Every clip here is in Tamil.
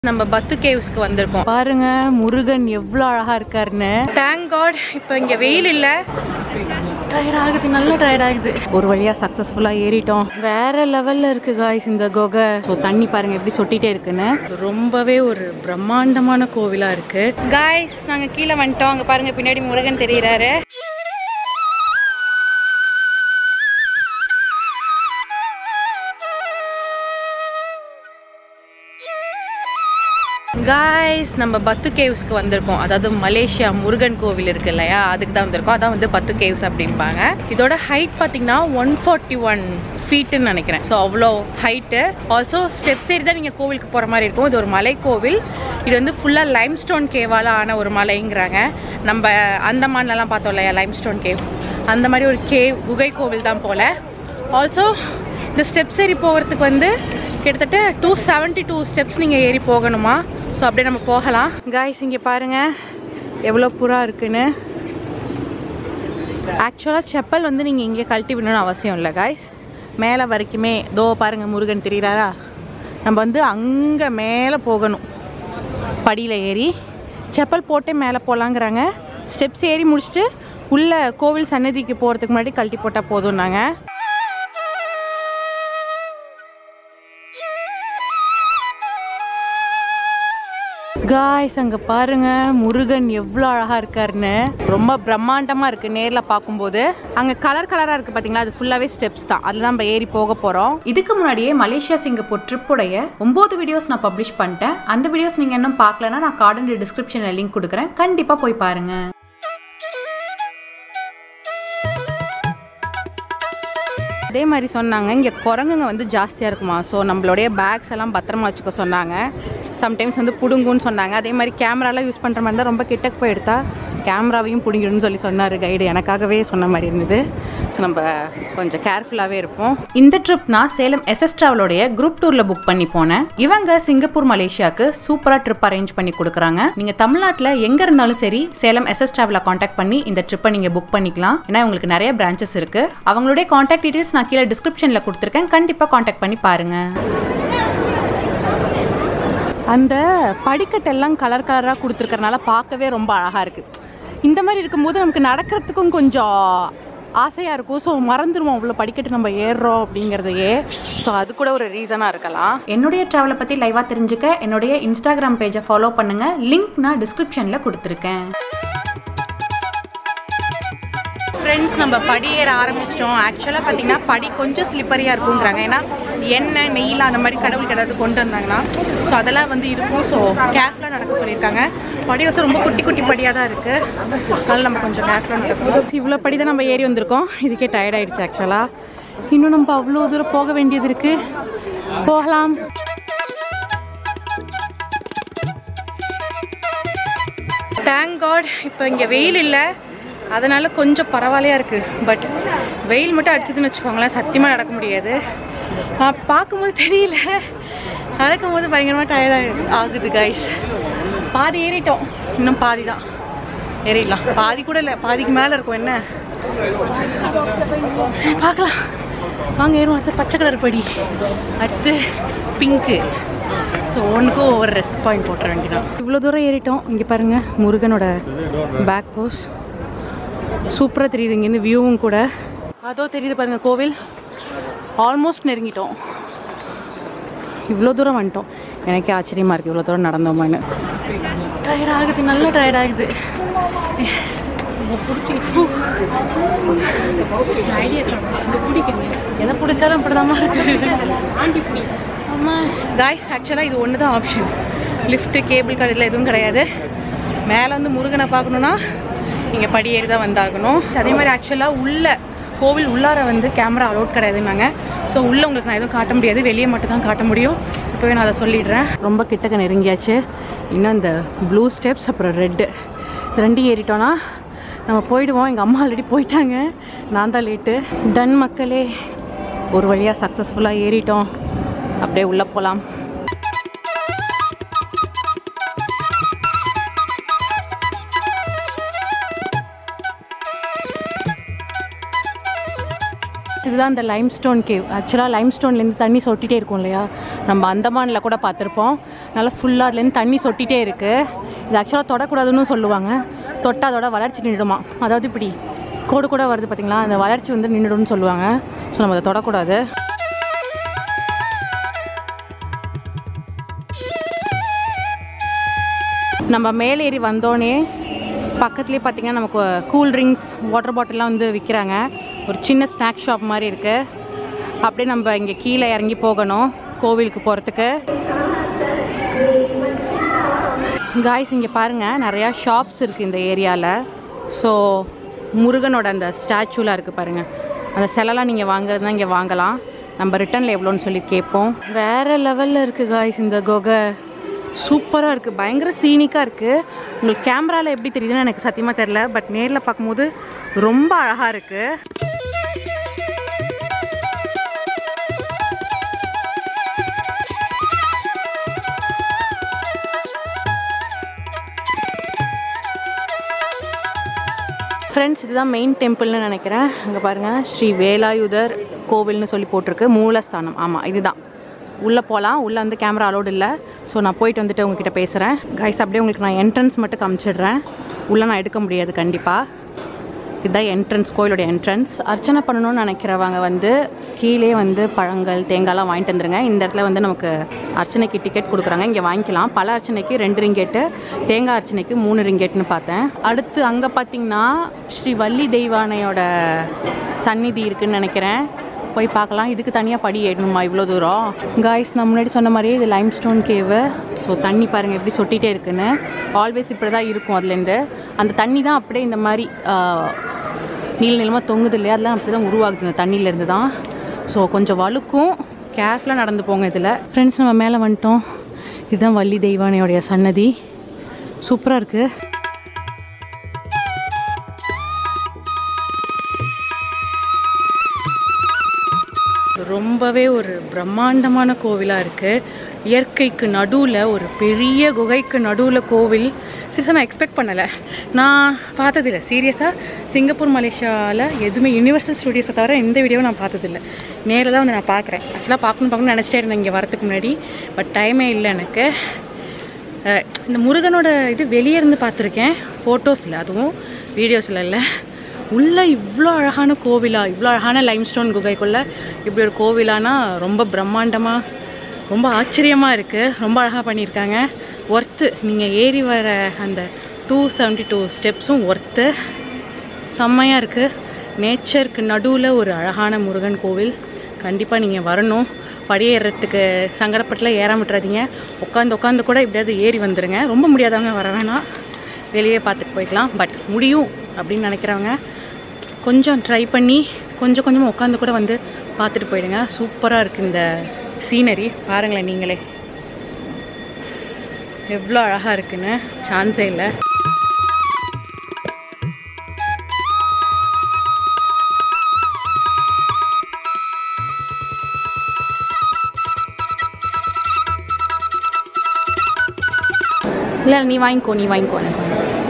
நம்ம பத்து கேவ்ஸ்க்கு வந்திருக்கோம் பாருங்க முருகன் எவ்வளோ அழகா இருக்காருன்னு தேங்க் காட் இப்போ இங்க வெயில் இல்ல டயர்ட் ஆகுது நல்லா டயர்ட் ஆகுது ஒரு வழியா சக்சஸ்ஃபுல்லா ஏறிட்டோம் வேற லெவல்ல இருக்கு காய்ஸ் இந்த குகை ஸோ தண்ணி பாருங்க எப்படி சொட்டிட்டே இருக்குன்னு ரொம்பவே ஒரு பிரம்மாண்டமான கோவிலா இருக்கு காய்ஸ் நாங்க கீழே வந்துட்டோம் அங்க பாருங்க பின்னாடி முருகன் தெரியறாரு காய்ஸ் நம்ம பத்து கேவ்ஸ்க்கு வந்திருக்கோம் அதாவது மலேசியா முருகன் கோவில் இருக்கு இல்லையா அதுக்கு தான் வந்திருக்கோம் அதான் வந்து பத்து கேவ்ஸ் அப்படிம்பாங்க இதோட ஹைட் பார்த்தீங்கன்னா ஒன் ஃபார்ட்டி ஒன் ஃபீட்டுன்னு நினைக்கிறேன் ஸோ அவ்வளோ ஹைட்டு ஆல்சோ ஸ்டெப்ஸ் ஏறி தான் நீங்கள் கோவிலுக்கு போகிற மாதிரி இருக்கும் இது ஒரு மலை கோவில் இது வந்து ஃபுல்லாக லைம் ஸ்டோன் கேவால் ஆன ஒரு மலைங்கிறாங்க நம்ம அந்தமான்லலாம் பார்த்தோம் இல்லையா லைம் ஸ்டோன் கேவ் அந்த மாதிரி ஒரு கேவ் குகை கோவில் தான் போல் ஆல்சோ இந்த ஸ்டெப்ஸ் ஏறி போகிறதுக்கு வந்து கிட்டத்தட்ட டூ செவன்ட்டி டூ ஸ்டெப்ஸ் நீங்கள் ஏறி போகணுமா ஸோ அப்படியே நம்ம போகலாம் காய்ஸ் இங்கே பாருங்கள் எவ்வளோ புறா இருக்குன்னு ஆக்சுவலாக செப்பல் வந்து நீங்கள் இங்கே கழட்டி விடணும்னு அவசியம் இல்லை காய்ஸ் மேலே வரைக்குமே தோ பாருங்கள் முருகன் தெரியுறாரா நம்ம வந்து அங்கே மேலே போகணும் படியில் ஏறி செப்பல் போட்டே மேலே போகலாங்கிறாங்க ஸ்டெப்ஸ் ஏறி முடிச்சுட்டு உள்ள கோவில் சன்னதிக்கு போகிறதுக்கு முன்னாடி கழட்டி போட்டால் போதும் நாங்கள் காய்ஸ் அங்க பாருங்க முருகன் எவ்வளோ அழகா இருக்காருன்னு ரொம்ப பிரம்மாண்டமா இருக்கு நேர்ல பார்க்கும்போது அங்க கலர் கலரா இருக்கு பாத்தீங்களா அது ஃபுல்லாவே ஸ்டெப்ஸ் தான் அதுல நம்ம ஏறி போக போறோம் இதுக்கு முன்னாடியே மலேசியா சிங்கப்பூர் ட்ரிப்புடைய ஒம்பது வீடியோஸ் நான் பப்ளிஷ் பண்ணிட்டேன் அந்த வீடியோஸ் நீங்கள் இன்னும் பார்க்கலன்னா நான் கார்டன் டிஸ்கிரிப்ஷனில் லிங்க் கொடுக்குறேன் கண்டிப்பாக போய் பாருங்க அதே மாதிரி சொன்னாங்க இங்கே குரங்குங்க வந்து ஜாஸ்தியாக இருக்குமா ஸோ நம்மளுடைய பேக்ஸ் எல்லாம் பத்திரமா வச்சுக்க சொன்னாங்க சம்டைம்ஸ் வந்து புடுங்குன்னு சொன்னாங்க அதே மாதிரி கேமராலாம் யூஸ் பண்ணுற மாதிரி இருந்தால் ரொம்ப கிட்டக்கு போய் எடுத்தா கேமராவையும் பிடிங்கிடும்னு சொல்லி சொன்னார் கைடு எனக்காகவே சொன்ன மாதிரி இருந்தது ஸோ நம்ம கொஞ்சம் கேர்ஃபுல்லாகவே இருப்போம் இந்த ட்ரிப் நான் சேலம் எஸ்எஸ் ட்ராவலோடைய குரூப் டூரில் புக் பண்ணி போனேன் இவங்க சிங்கப்பூர் மலேசியாவுக்கு சூப்பராக ட்ரிப் அரேஞ்ச் பண்ணி கொடுக்குறாங்க நீங்கள் தமிழ்நாட்டில் எங்கே இருந்தாலும் சரி சேலம் எஸ்எஸ் ட்ராவலை காண்டாக்ட் பண்ணி இந்த ட்ரிப்பை நீங்கள் புக் பண்ணிக்கலாம் ஏன்னா உங்களுக்கு நிறைய பிரான்ச்சஸ் இருக்கு அவங்களுடைய காண்டாக்ட் டீடைல்ஸ் நான் கீழே டிஸ்கிரிப்ஷனில் கொடுத்துருக்கேன் கண்டிப்பாக காண்டாக்ட் பண்ணி பாருங்க அந்த படிக்கட்டெல்லாம் கலர் கலராக கொடுத்துருக்கறனால பார்க்கவே ரொம்ப அழகாக இருக்குது இந்த மாதிரி இருக்கும்போது நமக்கு நடக்கிறதுக்கும் கொஞ்சம் ஆசையாக இருக்கும் ஸோ மறந்துடுவோம் அவ்வளோ படிக்கட்டு நம்ம ஏறுறோம் அப்படிங்கிறதையே ஸோ அது கூட ஒரு ரீசனாக இருக்கலாம் என்னுடைய ட்ராவலை பற்றி லைவாக தெரிஞ்சுக்க என்னுடைய இன்ஸ்டாகிராம் பேஜை ஃபாலோ பண்ணுங்க லிங்க் நான் டிஸ்கிரிப்ஷனில் கொடுத்துருக்கேன் ஃப்ரெண்ட்ஸ் நம்ம படி ஏற ஆரம்பிச்சிட்டோம் ஆக்சுவலாக பார்த்தீங்கன்னா படி கொஞ்சம் ஸ்லிப்பரியாக இருக்குங்கிறாங்க ஏன்னா எண்ணெய் நெய்லாம் அந்த மாதிரி கடவுளுக்கு ஏதாவது கொண்டு வந்தாங்கன்னா ஸோ அதெல்லாம் வந்து இருக்கும் ஸோ கேர்ஃபுல்லாக நடக்க சொல்லியிருக்காங்க படி வந்து ரொம்ப குட்டி குட்டி படியாக தான் இருக்குது அதனால் நம்ம கொஞ்சம் கேர்ஃபுல்லாக நடக்கணும் இவ்வளோ படி தான் நம்ம ஏறி வந்திருக்கோம் இதுக்கே டயர்ட் ஆயிடுச்சு ஆக்சுவலாக இன்னும் நம்ம அவ்வளோ தூரம் போக வேண்டியது இருக்குது போகலாம் தேங்க் காட் இப்போ இங்கே வெயில் இல்லை அதனால கொஞ்சம் பரவாயில்லையா இருக்குது பட் வெயில் மட்டும் அடிச்சதுன்னு வச்சுக்கோங்களேன் சத்தியமாக நடக்க முடியாது நான் பார்க்கும்போது தெரியல நடக்கும்போது பயங்கரமாக டயர்ட் ஆகுது கைஸ் பாதி ஏறிட்டோம் இன்னும் பாதி தான் ஏறிடலாம் பாதி கூட இல்லை பாதிக்கு மேலே இருக்கும் என்ன சரி, பார்க்கலாம் வாங்க ஏறும் அடுத்து பச்சை கலர் படி அடுத்து பிங்க்கு ஸோ ஒன்றுக்கும் ஒவ்வொரு ரெஸ்ட் பாயிண்ட் போட்டுற வேண்டியதான் இவ்வளோ தூரம் ஏறிட்டோம் இங்கே பாருங்கள் முருகனோட பேக் போஸ் சூப்பராக தெரியுது இங்கேருந்து வியூவும் கூட அதோ தெரியுது பாருங்கள் கோவில் ஆல்மோஸ்ட் நெருங்கிட்டோம் இவ்வளோ தூரம் வந்துட்டோம் எனக்கே ஆச்சரியமாக இருக்குது இவ்வளோ தூரம் நடந்தோமான்னு டயர்ட் ஆகுது நல்லா டயர்ட் ஆகுது பிடிச்சிக்கிட்டு ஐடியா பிடிக்குது எதை பிடிச்சாலும் அப்படிதாம்மா இருக்குது ஆண்டி பிடி ஆமாம் காய்ஸ் ஆக்சுவலாக இது ஒன்று தான் ஆப்ஷன் லிஃப்ட்டு கேபிள் கார் இதில் எதுவும் கிடையாது மேலே வந்து முருகனை பார்க்கணுன்னா நீங்கள் படி ஏறி தான் வந்தாகணும் அதே மாதிரி ஆக்சுவலாக உள்ள கோவில் உள்ளார வந்து கேமரா அலோட் கிடையாதுன்னாங்க ஸோ உள்ளே உங்களுக்கு நான் எதுவும் காட்ட முடியாது வெளியே மட்டும் தான் காட்ட முடியும் இப்போவே நான் அதை சொல்லிடுறேன் ரொம்ப கிட்டக்க நெருங்கியாச்சு இன்னும் இந்த ப்ளூ ஸ்டெப்ஸ் அப்புறம் ரெட்டு ரெண்டு ஏறிட்டோன்னா நம்ம போயிடுவோம் எங்கள் அம்மா ஆல்ரெடி போயிட்டாங்க நான் தான் லேட்டு டன் மக்களே ஒரு வழியாக சக்ஸஸ்ஃபுல்லாக ஏறிட்டோம் அப்படியே உள்ளே போகலாம் இதுதான் இந்த லைம் ஸ்டோன் கேவ் ஆக்சுவலாக லைம் ஸ்டோன்லேருந்து தண்ணி சொட்டிகிட்டே இருக்கும் இல்லையா நம்ம அந்தமானில் கூட பார்த்துருப்போம் நல்லா ஃபுல்லாக அதுலேருந்து தண்ணி சொட்டிகிட்டே இருக்குது இது ஆக்சுவலாக தொடக்கூடாதுன்னு சொல்லுவாங்க தொட்டால் அதோட வளர்ச்சி நின்றுடுமா அதாவது இப்படி கோடு கூட வருது பார்த்தீங்களா அந்த வளர்ச்சி வந்து நின்றுடும்னு சொல்லுவாங்க ஸோ நம்ம அதை தொடக்கூடாது நம்ம மேலே ஏறி வந்தோடனே பக்கத்துலேயே பார்த்தீங்கன்னா நமக்கு கூல் ட்ரிங்க்ஸ் வாட்டர் பாட்டில்லாம் வந்து விற்கிறாங்க ஒரு சின்ன ஸ்நாக் ஷாப் மாதிரி இருக்குது அப்படியே நம்ம இங்கே கீழே இறங்கி போகணும் கோவிலுக்கு போகிறதுக்கு காய்ஸ் இங்கே பாருங்கள் நிறையா ஷாப்ஸ் இருக்குது இந்த ஏரியாவில் ஸோ முருகனோட அந்த ஸ்டாச்சுலாம் இருக்குது பாருங்கள் அந்த சிலைலாம் நீங்கள் வாங்குறதுனா இங்கே வாங்கலாம் நம்ம ரிட்டர்னில் எவ்வளோன்னு சொல்லி கேட்போம் வேறு லெவலில் இருக்குது காய்ஸ் இந்த குகை சூப்பராக இருக்குது பயங்கர சீனிக்காக இருக்குது உங்களுக்கு கேமராவில் எப்படி தெரியுதுன்னு எனக்கு சத்தியமாக தெரில பட் நேரில் பார்க்கும்போது ரொம்ப அழகாக இருக்குது ஃப்ரெண்ட்ஸ் இதுதான் மெயின் டெம்பிள்னு நினைக்கிறேன் அங்கே பாருங்கள் ஸ்ரீ வேலாயுதர் கோவில்னு சொல்லி போட்டிருக்கு மூலஸ்தானம் ஆமாம் இதுதான் உள்ளே போகலாம் உள்ளே வந்து கேமரா அலோடு இல்லை ஸோ நான் போயிட்டு வந்துட்டு உங்ககிட்ட பேசுகிறேன் கைஸ் அப்படியே உங்களுக்கு நான் என்ட்ரன்ஸ் மட்டும் காமிச்சிடுறேன் உள்ளே நான் எடுக்க முடியாது கண்டிப்பாக இதுதான் என்ட்ரன்ஸ் கோயிலோட என்ட்ரன்ஸ் அர்ச்சனை பண்ணணும்னு நினைக்கிறவங்க வந்து கீழே வந்து பழங்கள் தேங்காய்லாம் வாங்கிட்டு வந்துருங்க இந்த இடத்துல வந்து நமக்கு அர்ச்சனைக்கு டிக்கெட் கொடுக்குறாங்க இங்கே வாங்கிக்கலாம் பல அர்ச்சனைக்கு ரெண்டு ரிங்கெட்டு தேங்காய் அர்ச்சனைக்கு மூணு ரிங்கெட்னு பார்த்தேன் அடுத்து அங்கே பார்த்தீங்கன்னா ஸ்ரீ வள்ளி தெய்வானையோட சந்நிதி இருக்குன்னு நினைக்கிறேன் போய் பார்க்கலாம் இதுக்கு தனியாக படி ஏறணுமா இவ்வளோ தூரம் காய்ஸ் நான் முன்னாடி சொன்ன மாதிரியே இது லைம் ஸ்டோன் கேவு ஸோ தண்ணி பாருங்கள் எப்படி சொட்டிகிட்டே இருக்குன்னு ஆல்வேஸ் இப்படி தான் இருக்கும் அதுலேருந்து அந்த தண்ணி தான் அப்படியே இந்த மாதிரி ஆஹ், நீல நிலமாக தொங்குது இல்லையா அதெல்லாம் அப்படி தான் உருவாகுது இந்த தண்ணியிலேருந்து தான் ஸோ கொஞ்சம் வழுக்கும் கேர்ஃபுல்லாக நடந்து போங்க இதில் ஃப்ரெண்ட்ஸ் நம்ம மேலே வந்துட்டோம் இதுதான் வள்ளி தெய்வானையோடைய சன்னதி சூப்பராக இருக்குது ரொம்பவே ஒரு பிரம்மாண்டமான கோவிலாக இருக்குது இயற்கைக்கு நடுவில் ஒரு பெரிய குகைக்கு நடுவில் கோவில் சீரியஸாக நான் எக்ஸ்பெக்ட் பண்ணலை நான் பார்த்ததில்ல சீரியஸாக சிங்கப்பூர் மலேசியாவில் எதுவுமே யுனிவர்சல் ஸ்டுடியோஸை தவிர எந்த வீடியோவும் நான் பார்த்ததில்ல நேரில் தான் வந்து நான் பார்க்குறேன் ஆக்சுவலாக பார்க்கணும் பார்க்கணும்னு நினச்சிட்டே இருந்தேன் இங்கே வரதுக்கு முன்னாடி பட் டைமே இல்லை எனக்கு அஹ் இந்த முருகனோட இது வெளியே இருந்து பார்த்துருக்கேன் ஃபோட்டோஸில் அதுவும் வீடியோஸில் இல்லை உள்ளே இவ்வளோ அழகான கோவிலா இவ்வளோ அழகான லைம்ஸ்டோன் குகைக்குள்ளே இப்படி ஒரு கோவிலானா ரொம்ப பிரம்மாண்டமாக ரொம்ப ஆச்சரியமாக இருக்குது ரொம்ப அழகாக பண்ணியிருக்காங்க ஒர்த்து நீங்கள் ஏறி வர அந்த டூ செவன்ட்டி டூ ஸ்டெப்ஸும் ஒர்த்து செம்மையாக இருக்குது நேச்சருக்கு நடுவில் ஒரு அழகான முருகன் கோவில் கண்டிப்பாக நீங்கள் வரணும் படியேறதுக்கு சங்கடப்பட்டுல ஏற விட்டுறாதீங்க உட்காந்து உட்காந்து கூட எப்படியாவது ஏறி வந்துடுங்க ரொம்ப முடியாதவங்க வர வேணாம் வெளியே பார்த்துட்டு போய்க்கலாம் பட் முடியும் அப்படின்னு நினைக்கிறவங்க கொஞ்சம் ட்ரை பண்ணி கொஞ்சம் கொஞ்சமாக உட்காந்து கூட வந்து பார்த்துட்டு போயிடுங்க சூப்பராக இருக்குது இந்த சீனரி பாருங்களேன் நீங்களே எவ்வளோ அழகாக இருக்குன்னு சான்ஸே இல்லை இல்லை நீ வாங்கிக்கோ நீ வாங்கிக்கோ எனக்கு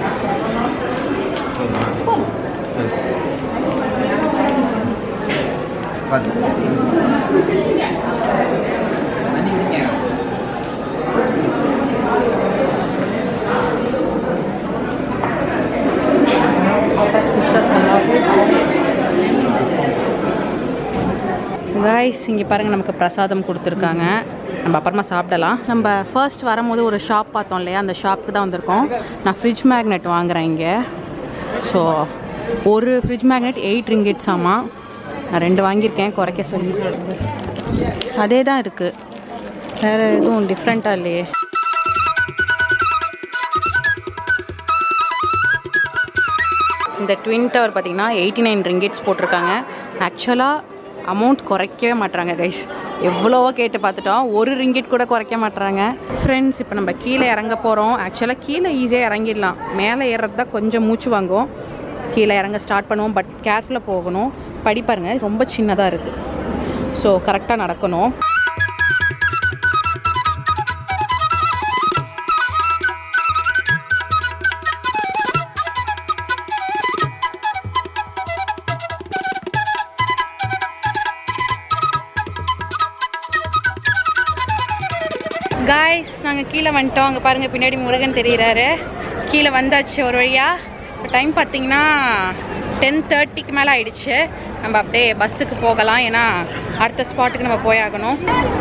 காய்ஸ் இங்கே பாருங்கள் நமக்கு பிரசாதம் கொடுத்துருக்காங்க நம்ம அப்புறமா சாப்பிடலாம் நம்ம ஃபர்ஸ்ட் வரும்போது ஒரு ஷாப் பார்த்தோம் இல்லையா அந்த ஷாப்புக்கு தான் வந்திருக்கோம் நான் ஃப்ரிட்ஜ் மேக்னெட் வாங்குறேன் இங்கே ஸோ ஒரு ஃப்ரிட்ஜ் மேக்னெட் எயிட் ரிங்கிட்ஸ் ஆமாம் நான் ரெண்டு வாங்கியிருக்கேன் குறைக்க சொல்லி அதே தான் இருக்குது வேறு எதுவும் டிஃப்ரெண்ட்டாக இல்லையே இந்த ட்வின் டவர் பார்த்தீங்கன்னா எயிட்டி நைன் ரிங்கிட்ஸ் போட்டிருக்காங்க ஆக்சுவலாக அமௌண்ட் குறைக்கவே மாட்றாங்க கைஸ் எவ்வளவோ கேட்டு பார்த்துட்டோம் ஒரு ரிங்கிட் கூட குறைக்க மாட்றாங்க ஃப்ரெண்ட்ஸ் இப்போ நம்ம கீழே இறங்க போகிறோம் ஆக்சுவலாக கீழே ஈஸியாக இறங்கிடலாம் மேலே ஏறுறது தான் கொஞ்சம் மூச்சு வாங்கும் கீழே இறங்க ஸ்டார்ட் பண்ணுவோம் பட் கேர்ஃபுல்லாக போகணும் படி பாருங்க ரொம்ப சின்னதாக இருக்குது ஸோ கரெக்டாக நடக்கணும் காய்ஸ் நாங்கள் கீழே கீழே வந்துட்டோம் அங்கே பாருங்கள் பின்னாடி முருகன் தெரிகிறாரு கீழே வந்தாச்சு ஒரு வழியாக இப்போ டைம் பார்த்தீங்கன்னா டென் தேர்ட்டிக்கு மேலே ஆயிடுச்சு நம்ம அப்படியே பஸ்ஸுக்கு போகலாம் ஏன்னா அடுத்த ஸ்பாட்டுக்கு நம்ம போயாகணும்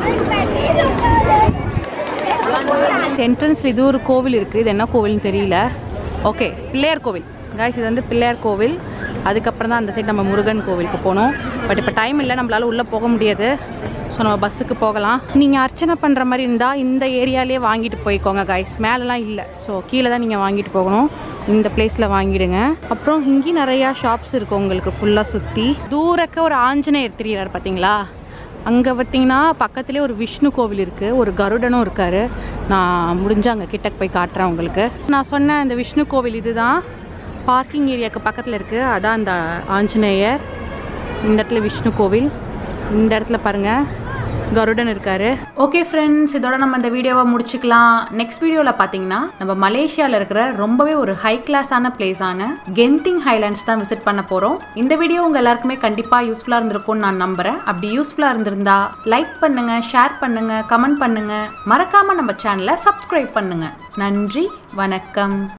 என்ட்ரன்ஸில் இது ஒரு கோவில் இருக்குது இது என்ன கோவில்னு தெரியல ஓகே பிள்ளையார் கோவில் காய்ஸ் இது வந்து பிள்ளையார் கோவில் அதுக்கப்புறம் தான் அந்த சைடு நம்ம முருகன் கோவிலுக்கு போகணும் பட் இப்போ டைம் இல்லை நம்மளால உள்ளே போக முடியாது ஸோ நம்ம பஸ்ஸுக்கு போகலாம் நீங்கள் அர்ச்சனை பண்ணுற மாதிரி இருந்தால் இந்த ஏரியாலே வாங்கிட்டு போய்க்கோங்க காய்ஸ் மேலெலாம் இல்லை ஸோ கீழே தான் நீங்கள் வாங்கிட்டு போகணும் இந்த பிளேஸில் வாங்கிடுங்க அப்புறம் இங்கேயும் நிறையா ஷாப்ஸ் இருக்குது உங்களுக்கு ஃபுல்லாக சுற்றி தூரக்க ஒரு ஆஞ்சநேயர் தெரியுறாரு பார்த்தீங்களா அங்கே பார்த்தீங்கன்னா பக்கத்துலேயே ஒரு விஷ்ணு கோவில் இருக்குது ஒரு கருடனும் இருக்கார் நான் முடிஞ்ச அங்கே கிட்டக்கு போய் காட்டுறேன் உங்களுக்கு நான் சொன்ன அந்த விஷ்ணு கோவில் இதுதான் பார்க்கிங் ஏரியாவுக்கு பக்கத்தில் இருக்குது அதான் அந்த ஆஞ்சநேயர் இந்த இடத்துல விஷ்ணு கோவில் இந்த இடத்துல பாருங்கள் கருடன் இருக்காரு ஓகே ஃப்ரெண்ட்ஸ் இதோட நம்ம இந்த வீடியோவை முடிச்சுக்கலாம் நெக்ஸ்ட் வீடியோவில் பார்த்தீங்கன்னா நம்ம மலேசியாவில் இருக்கிற ரொம்பவே ஒரு ஹை கிளாஸான பிளேஸான கென்திங் ஹைலாண்ட்ஸ் தான் விசிட் பண்ண போகிறோம் இந்த வீடியோ உங்கள் எல்லாருக்குமே கண்டிப்பாக யூஸ்ஃபுல்லாக இருந்திருக்கும்னு நான் நம்புகிறேன் அப்படி யூஸ்ஃபுல்லாக இருந்திருந்தா லைக் பண்ணுங்க ஷேர் பண்ணுங்க கமெண்ட் பண்ணுங்க மறக்காமல் நம்ம சேனலை சப்ஸ்கிரைப் பண்ணுங்க நன்றி வணக்கம்